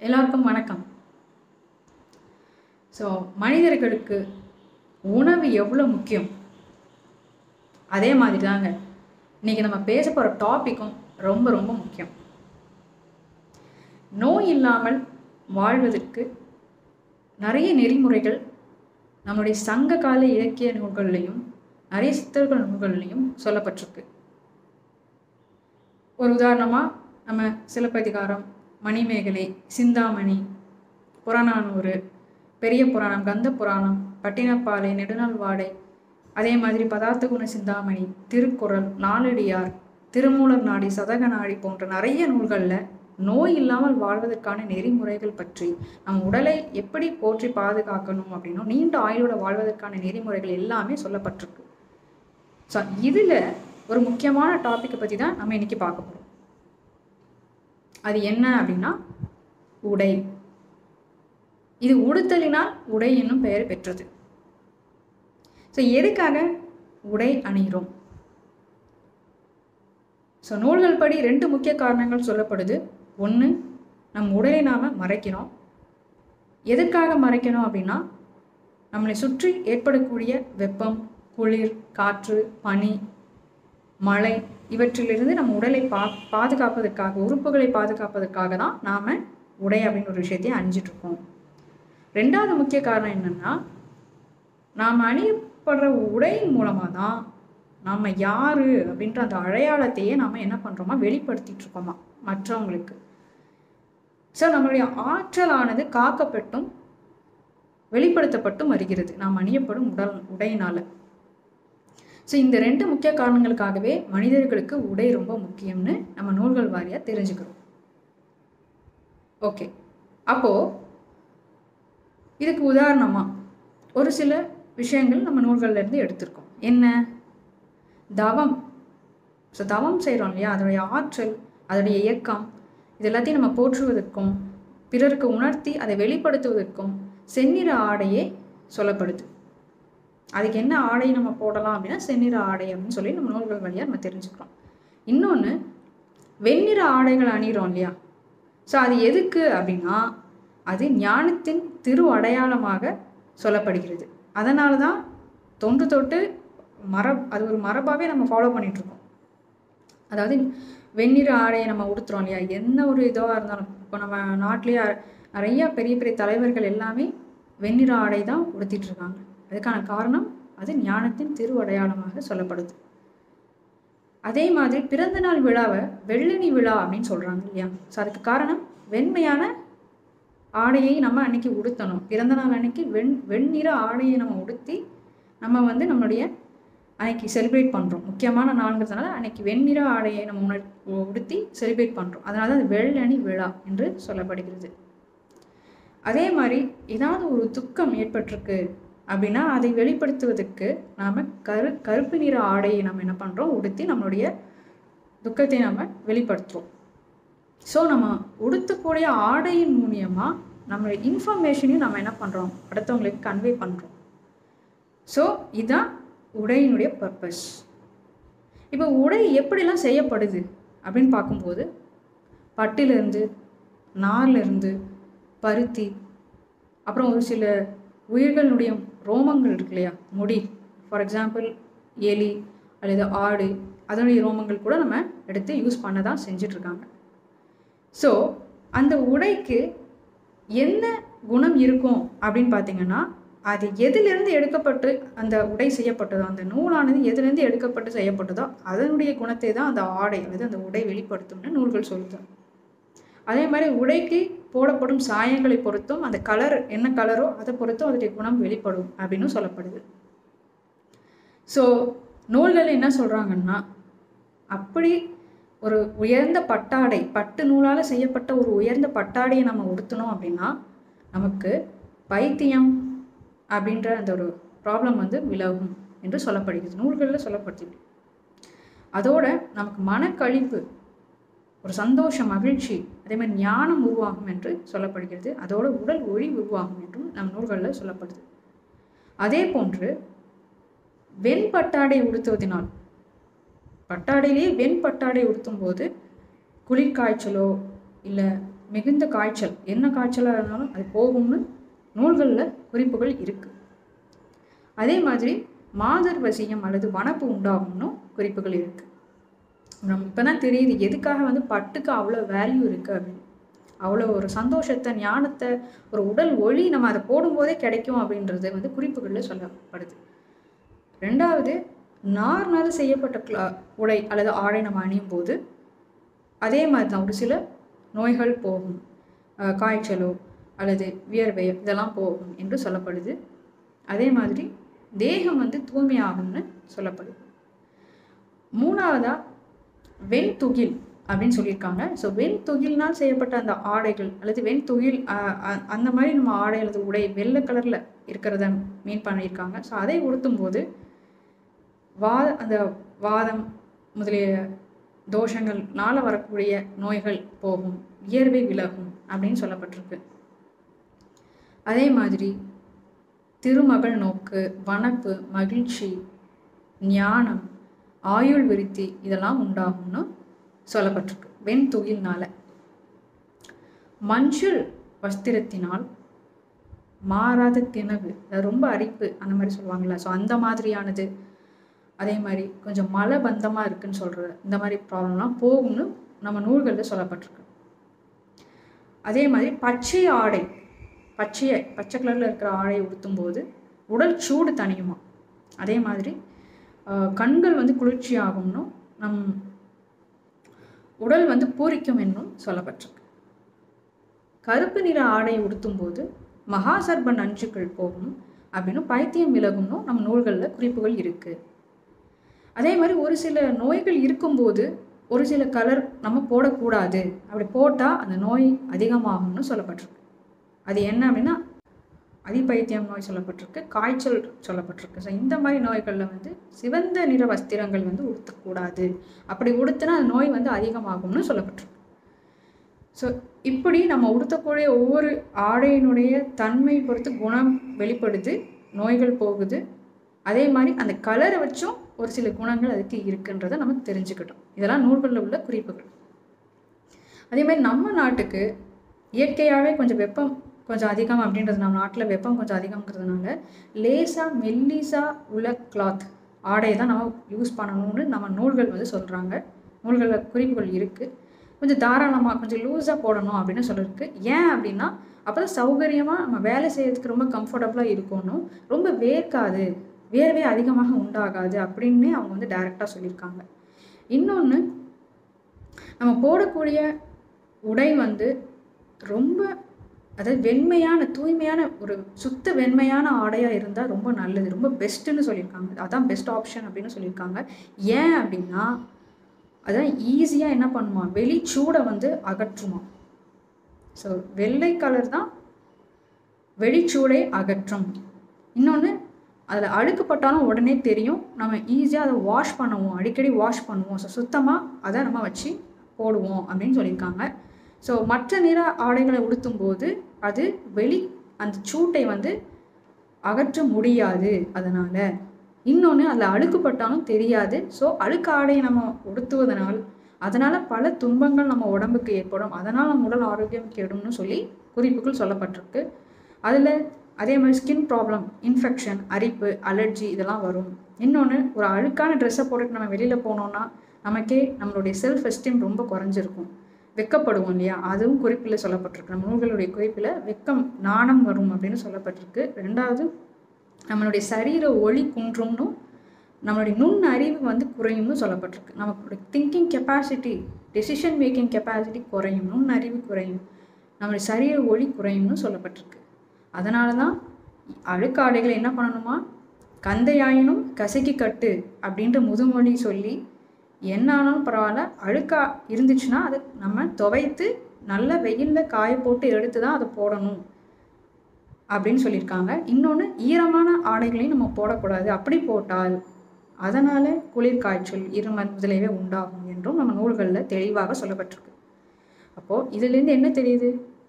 எல்லாருக்கும் வணக்கம் ஸோ மனிதர்களுக்கு உணவு எவ்வளோ முக்கியம் அதே மாதிரி தாங்க இன்றைக்கி நம்ம பேச போகிற டாப்பிக்கும் ரொம்ப ரொம்ப முக்கியம் நோய் இல்லாமல் வாழ்வதற்கு நிறைய நெறிமுறைகள் நம்மளுடைய சங்க கால இலக்கிய நூல்கள்லையும் நிறைய சித்தர்கள் நூல்கள்லையும் சொல்லப்பட்டிருக்கு ஒரு உதாரணமாக நம்ம சிலப்பதிகாரம் மணிமேகலை சிந்தாமணி புறநானூறு பெரிய புராணம் கந்த புராணம் பட்டினப்பாலை நெடுநாள் வாடை அதே மாதிரி பதார்த்த குண சிந்தாமணி திருக்குறள் நாலடியார் திருமூலர் நாடி சதக நாடி போன்ற நிறைய நூல்களில் நோய் இல்லாமல் வாழ்வதற்கான நெறிமுறைகள் பற்றி நம் உடலை எப்படி போற்றி பாதுகாக்கணும் அப்படின்னும் நீண்ட ஆயுளோட வாழ்வதற்கான நெறிமுறைகள் எல்லாமே சொல்லப்பட்டிருக்கு ஸோ இதில் ஒரு முக்கியமான டாப்பிக்கை பற்றி தான் நம்ம இன்னைக்கு பார்க்க போகிறோம் அது என்ன அப்படின்னா உடை இது உடுத்தலினால் உடை என்னும் பெயர் பெற்றது ஸோ எதுக்காக உடை அணிகிறோம் ஸோ நூல்கள் படி ரெண்டு முக்கிய காரணங்கள் சொல்லப்படுது ஒன்று நம் உடலை நாம் மறைக்கிறோம் எதுக்காக மறைக்கணும் அப்படின்னா நம்மளை சுற்றி ஏற்படக்கூடிய வெப்பம் குளிர் காற்று பனி மழை இவற்றிலிருந்து நம்ம உடலை பா பாதுகாப்பதற்காக உறுப்புகளை பாதுகாப்பதற்காக தான் நாம் உடை அப்படின்னு ஒரு விஷயத்தையும் அணிஞ்சிட்ருக்கோம் ரெண்டாவது முக்கிய காரணம் என்னென்னா நாம் அணியப்படுற உடையின் மூலமாக தான் நம்ம யார் அப்படின்ற அந்த அடையாளத்தையே நாம் என்ன பண்ணுறோமா வெளிப்படுத்திட்டு இருக்கோமா மற்றவங்களுக்கு ஸோ நம்மளுடைய ஆற்றலானது காக்கப்பட்டும் வெளிப்படுத்தப்பட்டும் வருகிறது நாம் அணியப்படும் உடல் உடையினால் ஸோ இந்த ரெண்டு முக்கிய காரணங்களுக்காகவே மனிதர்களுக்கு உடை ரொம்ப முக்கியம்னு நம்ம நூல்கள் வாரியாக தெரிஞ்சுக்கிறோம் ஓகே அப்போது இதுக்கு உதாரணமாக ஒரு சில விஷயங்கள் நம்ம நூல்கள்லேருந்து எடுத்திருக்கோம் என்ன தவம் ஸோ தவம் செய்கிறோம் இல்லையா அதோடைய ஆற்றல் அதோடைய இயக்கம் இது எல்லாத்தையும் நம்ம போற்றுவதற்கும் பிறருக்கு உணர்த்தி அதை வெளிப்படுத்துவதற்கும் செந்நிற ஆடையே சொல்லப்படுது அதுக்கு என்ன ஆடை நம்ம போடலாம் அப்படின்னா செந்நிற ஆடை அப்படின்னு சொல்லி நம்ம நூல்கள் வழியாக நம்ம தெரிஞ்சுக்கிறோம் இன்னொன்று வெண்ணிற ஆடைகள் அணிகிறோம் இல்லையா ஸோ அது எதுக்கு அப்படின்னா அது ஞானத்தின் திரு அடையாளமாக சொல்லப்படுகிறது அதனால தான் தொன்று தொட்டு மரப் அது ஒரு மரபாகவே நம்ம ஃபாலோ பண்ணிகிட்ருக்கோம் அதாவது வெண்ணிற ஆடையை நம்ம உடுத்துறோம் இல்லையா என்ன ஒரு இதுவாக இருந்தாலும் இப்போ நம்ம நாட்டிலேயே நிறையா பெரிய பெரிய தலைவர்கள் எல்லாமே வெண்ணிற ஆடை தான் உடுத்திட்டு இருக்காங்க அதுக்கான காரணம் அது ஞானத்தின் திரு அடையாளமாக சொல்லப்படுது அதே மாதிரி பிறந்த நாள் விழாவை வெள்ளணி விழா அப்படின்னு சொல்கிறாங்க இல்லையா ஸோ அதுக்கு காரணம் வெண்மையான ஆடையை நம்ம அன்னைக்கு உடுத்தணும் பிறந்த நாள் அன்னைக்கு வெண் வெண்ணிற ஆடையை நம்ம உடுத்தி நம்ம வந்து நம்மளுடைய அன்னைக்கு செலிப்ரேட் பண்ணுறோம் முக்கியமான நாளுங்கிறதுனால அன்னைக்கு வெண்ணிற ஆடையை நம்ம உணர் உடுத்தி செலிப்ரேட் பண்ணுறோம் அதனால தான் அது வெள்ளணி விழா என்று சொல்லப்படுகிறது அதே மாதிரி ஏதாவது ஒரு துக்கம் ஏற்பட்டிருக்கு அப்படின்னா அதை வெளிப்படுத்துவதற்கு நாம் கரு கருப்பு நிற ஆடையை நம்ம என்ன பண்ணுறோம் உடுத்தி நம்மளுடைய துக்கத்தை நம்ம வெளிப்படுத்துகிறோம் ஸோ நம்ம உடுத்தக்கூடிய ஆடையின் மூலியமாக நம்மளுடைய இன்ஃபர்மேஷனையும் நம்ம என்ன பண்ணுறோம் அடுத்தவங்களுக்கு கன்வே பண்ணுறோம் ஸோ இதுதான் உடையினுடைய பர்பஸ் இப்போ உடை எப்படிலாம் செய்யப்படுது அப்படின்னு பார்க்கும்போது பட்டிலிருந்து நார்லேருந்து பருத்தி அப்புறம் ஒரு சில உயிர்களுடைய ரோமங்கள் இருக்கு இல்லையா முடி ஃபார் எக்ஸாம்பிள் எலி அல்லது ஆடு அதனுடைய ரோமங்கள் கூட நம்ம எடுத்து யூஸ் பண்ண தான் செஞ்சிட்ருக்காங்க ஸோ அந்த உடைக்கு என்ன குணம் இருக்கும் அப்படின்னு பார்த்தீங்கன்னா அது எதிலிருந்து எடுக்கப்பட்டு அந்த உடை செய்யப்பட்டதோ அந்த நூலானது எதுலேருந்து எடுக்கப்பட்டு செய்யப்பட்டதோ அதனுடைய குணத்தை தான் அந்த ஆடை அல்லது அந்த உடை வெளிப்படுத்தும்னு நூல்கள் சொல்லுது அதே மாதிரி உடைக்கு போடப்படும் சாயங்களை பொறுத்தும் அந்த கலர் என்ன கலரோ அதை பொறுத்தும் அதனுடைய குணம் வெளிப்படும் அப்படின்னு சொல்லப்படுது ஸோ நூல்கள் என்ன சொல்கிறாங்கன்னா அப்படி ஒரு உயர்ந்த பட்டாடை பட்டு நூலால் செய்யப்பட்ட ஒரு உயர்ந்த பட்டாடையை நம்ம உடுத்தணும் அப்படின்னா நமக்கு பைத்தியம் அப்படின்ற அந்த ஒரு ப்ராப்ளம் வந்து விலகும் என்று சொல்லப்படுகிறது நூல்களில் சொல்லப்படுது அதோட நமக்கு மனக்கழிப்பு ஒரு சந்தோஷ மகிழ்ச்சி அதே மாதிரி ஞானம் உருவாகும் என்று சொல்லப்படுகிறது அதோட உடல் ஒளி உருவாகும் என்றும் நம் நூல்களில் சொல்லப்படுது அதே போன்று வெண் பட்டாடை உடுத்துவதனால் பட்டாடையிலேயே வெண் பட்டாடை உடுத்தும் போது குளிர்காய்ச்சலோ இல்லை மிகுந்த காய்ச்சல் என்ன காய்ச்சலாக இருந்தாலும் அது போகும்னு நூல்களில் குறிப்புகள் இருக்குது அதே மாதிரி மாதர் வசியம் அல்லது வனப்பு உண்டாகும்னும் குறிப்புகள் இருக்குது நம்ம இப்போ தான் தெரியுது எதுக்காக வந்து பட்டுக்கு அவ்வளோ வேல்யூ இருக்குது அப்படின்னு அவ்வளோ ஒரு சந்தோஷத்தை ஞானத்தை ஒரு உடல் ஒளி நம்ம அதை போடும்போதே கிடைக்கும் அப்படின்றது வந்து குறிப்புகளில் சொல்லப்படுது ரெண்டாவது நார்னால் செய்யப்பட்ட கிளா உடை அல்லது ஆடை நம்ம அணியும் போது அதே மாதிரி தான் ஒரு சில நோய்கள் போகும் அஹ் காய்ச்சலோ அல்லது வியர்வை இதெல்லாம் போகும் என்று சொல்லப்படுது அதே மாதிரி தேகம் வந்து தூய்மையாகும்னு சொல்லப்படுது மூணாவதா வெண்துகில் அப்படின்னு சொல்லியிருக்காங்க ஸோ வெண்துகில்னால் செய்யப்பட்ட அந்த ஆடைகள் அல்லது வெண்துகில் அஹ், அ- அந்த மாதிரி நம்ம ஆடை அல்லது உடை வெள்ளை கலரில் இருக்கிறத மீன் பண்ணியிருக்காங்க ஸோ அதை உடுத்தும் போது வாத அந்த வாதம் முதலிய தோஷங்கள்னால வரக்கூடிய நோய்கள் போகும் வியர்வை விலகும் அப்படின்னு சொல்லப்பட்டிருக்கு அதே மாதிரி திருமகள் நோக்கு வனப்பு மகிழ்ச்சி ஞானம் ஆயுள் விருத்தி இதெல்லாம் உண்டாகும்னு சொல்லப்பட்டிருக்கு வெண்துகில்னால மஞ்சள் வஸ்திரத்தினால் மாறாத திணவு அது ரொம்ப அரிப்பு அந்த மாதிரி சொல்லுவாங்கள்ல ஸோ அந்த மாதிரியானது அதே மாதிரி கொஞ்சம் மலபந்தமாக இருக்குன்னு சொல்கிற இந்த மாதிரி ப்ராப்ளம்லாம் போகும்னு நம்ம நூல்களில் சொல்லப்பட்டிருக்கு அதே மாதிரி பச்சை ஆடை பச்சையை பச்சை கலரில் இருக்கிற ஆடை உடுத்தும்போது உடல் சூடு தணியுமா அதே மாதிரி ஆஹ், கண்கள் வந்து குளிர்ச்சியாகும்னும் நம் உடல் வந்து பூரிக்கும் என்னும் சொல்லப்பட்டிருக்கு கருப்பு நிற ஆடை உடுத்தும்போது மகாசர்ப நஞ்சுக்கள் போகும் அப்படின்னு பைத்தியம் விலகும்னும் நம்ம நூல்களில் குறிப்புகள் இருக்குது அதே மாதிரி ஒரு சில நோய்கள் இருக்கும்போது ஒரு சில கலர் நம்ம போடக்கூடாது அப்படி போட்டால் அந்த நோய் அதிகமாகும்னு சொல்லப்பட்டிருக்கு அது என்ன அப்படின்னா அதிபைத்தியம் நோய் சொல்லப்பட்டிருக்கு காய்ச்சல் சொல்லப்பட்டிருக்கு ஸோ இந்த மாதிரி நோய்களில் வந்து சிவந்த நிற வஸ்திரங்கள் வந்து உடுத்தக்கூடாது அப்படி உடுத்தினா அந்த நோய் வந்து அதிகமாகும்னு சொல்லப்பட்டிருக்கு ஸோ இப்படி நம்ம உடுத்தக்கூடிய ஒவ்வொரு ஆடையினுடைய தன்மை பொறுத்து குணம் வெளிப்படுது நோய்கள் போகுது அதே மாதிரி அந்த கலரை வச்சும் ஒரு சில குணங்கள் அதுக்கு இருக்குன்றதை நம்ம தெரிஞ்சுக்கிட்டோம் இதெல்லாம் நூல்களில் உள்ள குறிப்புகள் அதே மாதிரி நம்ம நாட்டுக்கு இயற்கையாகவே கொஞ்சம் வெப்பம் கொஞ்சம் அதிகம் அப்படின்றது நம்ம நாட்டில் வெப்பம் கொஞ்சம் அதிகம்ங்கிறதுனால லேசாக மெல்லிசா உள்ள கிளாத் ஆடையை தான் நம்ம யூஸ் பண்ணணும்னு நம்ம நூல்கள் வந்து சொல்கிறாங்க நூல்களில் குறிப்புகள் இருக்குது கொஞ்சம் தாராளமாக கொஞ்சம் லூஸாக போடணும் அப்படின்னு சொல்லியிருக்கு ஏன் அப்படின்னா அப்போ தான் சௌகரியமாக நம்ம வேலை செய்யறதுக்கு ரொம்ப கம்ஃபர்டபுளாக இருக்கணும் ரொம்ப வேர்க்காது வேர்வை அதிகமாக உண்டாகாது அப்படின்னு அவங்க வந்து டைரெக்டாக சொல்லியிருக்காங்க இன்னொன்று நம்ம போடக்கூடிய உடை வந்து ரொம்ப அதாவது வெண்மையான தூய்மையான ஒரு சுத்த வெண்மையான ஆடையாக இருந்தால் ரொம்ப நல்லது ரொம்ப பெஸ்ட்டுன்னு சொல்லியிருக்காங்க அதான் பெஸ்ட் ஆப்ஷன் அப்படின்னு சொல்லியிருக்காங்க ஏன் அப்படின்னா அதான் ஈஸியாக என்ன பண்ணுமா வெளிச்சூடை வந்து அகற்றுமா ஸோ வெள்ளை கலர் தான் வெளிச்சூடை அகற்றும் இன்னொன்று அதில் அழுக்குப்பட்டாலும் உடனே தெரியும் நம்ம ஈஸியாக அதை வாஷ் பண்ணுவோம் அடிக்கடி வாஷ் பண்ணுவோம் ஸோ சுத்தமாக அதை நம்ம வச்சு போடுவோம் அப்படின்னு சொல்லியிருக்காங்க ஸோ மற்ற நிற ஆடைகளை உடுத்தும் போது அது வெளி அந்த சூட்டை வந்து அகற்ற முடியாது அதனால் இன்னொன்று அதில் அழுக்குப்பட்டாலும் தெரியாது ஸோ அழுக்கு ஆடையை நம்ம உடுத்துவதனால் அதனால் பல துன்பங்கள் நம்ம உடம்புக்கு ஏற்படும் அதனால் நம்ம உடல் ஆரோக்கியம் கெடும்னு சொல்லி குறிப்புகள் சொல்லப்பட்டிருக்கு அதில் அதே மாதிரி ஸ்கின் ப்ராப்ளம் இன்ஃபெக்ஷன் அரிப்பு அலர்ஜி இதெல்லாம் வரும் இன்னொன்று ஒரு அழுக்கான ட்ரெஸ்ஸை போட்டுட்டு நம்ம வெளியில் போனோம்னா நமக்கே நம்மளுடைய செல்ஃப் எஸ்டீம் ரொம்ப குறைஞ்சிருக்கும் வெக்கப்படுவோம் இல்லையா அதுவும் குறிப்பில் சொல்லப்பட்டிருக்கு நம்ம நூல்களுடைய குறிப்பில் வெக்கம் நாணம் வரும் அப்படின்னு சொல்லப்பட்டிருக்கு ரெண்டாவது நம்மளுடைய சரீர ஒளி குன்றும்னும் நம்மளுடைய நுண் அறிவு வந்து குறையும்னு சொல்லப்பட்டிருக்கு நமக்கு thinking capacity decision making capacity குறையும் நுண் அறிவு குறையும் நம்மளுடைய சரீர ஒளி குறையும்னு சொல்லப்பட்டிருக்கு அதனால தான் அழுக்காடைகளை என்ன பண்ணணுமா கந்தையாயினும் கசக்கி கட்டு அப்படின்ற முதுமொழி சொல்லி என்ன ஆனாலும் பரவாயில்ல அழுக்கா இருந்துச்சுன்னா அதை நம்ம துவைத்து நல்ல வெயிலில் காய போட்டு எடுத்து தான் அதை போடணும் அப்படின்னு சொல்லியிருக்காங்க இன்னொன்று ஈரமான ஆடைகளையும் நம்ம போடக்கூடாது அப்படி போட்டால் அதனால் குளிர் காய்ச்சல் இருமல் முதலியவை உண்டாகும் என்றும் நம்ம நூல்களில் தெளிவாக சொல்லப்பட்டிருக்கு அப்போது இதுலேருந்து என்ன தெரியுது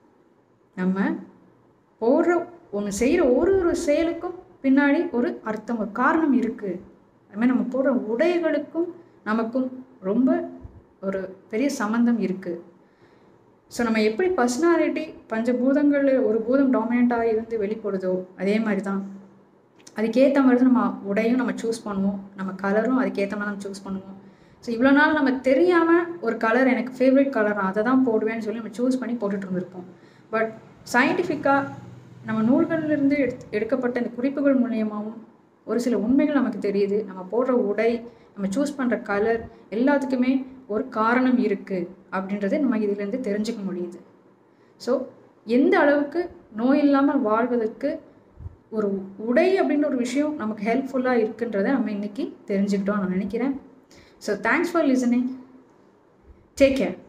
நம்ம போடுற ஒன்று செய்கிற ஒரு ஒரு செயலுக்கும் பின்னாடி ஒரு அர்த்தம் ஒரு காரணம் இருக்குது அதுமாதிரி நம்ம போடுற உடைகளுக்கும் நமக்கும் ரொம்ப ஒரு பெரிய சம்மந்தம் இருக்குது ஸோ நம்ம எப்படி பர்சனாலிட்டி பஞ்சபூதங்கள் ஒரு பூதம் டாமினண்ட்டாக இருந்து வெளிப்படுதோ அதே மாதிரி தான் அதுக்கேற்ற மாதிரி தான் நம்ம உடையும் நம்ம சூஸ் பண்ணுவோம் நம்ம கலரும் அதுக்கேற்ற மாதிரி நம்ம சூஸ் பண்ணுவோம் ஸோ இவ்வளோ நாள் நம்ம தெரியாமல் ஒரு கலர் எனக்கு ஃபேவரட் கலர் அதை தான் போடுவேன்னு சொல்லி நம்ம சூஸ் பண்ணி போட்டுட்டு இருந்திருப்போம் பட் சயின்டிஃபிக்காக நம்ம நூல்களிலிருந்து எடுத் எடுக்கப்பட்ட இந்த குறிப்புகள் மூலியமாகவும் ஒரு சில உண்மைகள் நமக்கு தெரியுது நம்ம போடுற உடை நம்ம சூஸ் பண்ணுற கலர் எல்லாத்துக்குமே ஒரு காரணம் இருக்குது அப்படின்றத நம்ம இதிலேருந்து தெரிஞ்சுக்க முடியுது ஸோ எந்த அளவுக்கு நோய் இல்லாமல் வாழ்வதற்கு ஒரு உடை அப்படின்ற ஒரு விஷயம் நமக்கு ஹெல்ப்ஃபுல்லாக இருக்குன்றதை நம்ம இன்றைக்கி தெரிஞ்சுக்கிட்டோம் நான் நினைக்கிறேன் so thanks for listening take care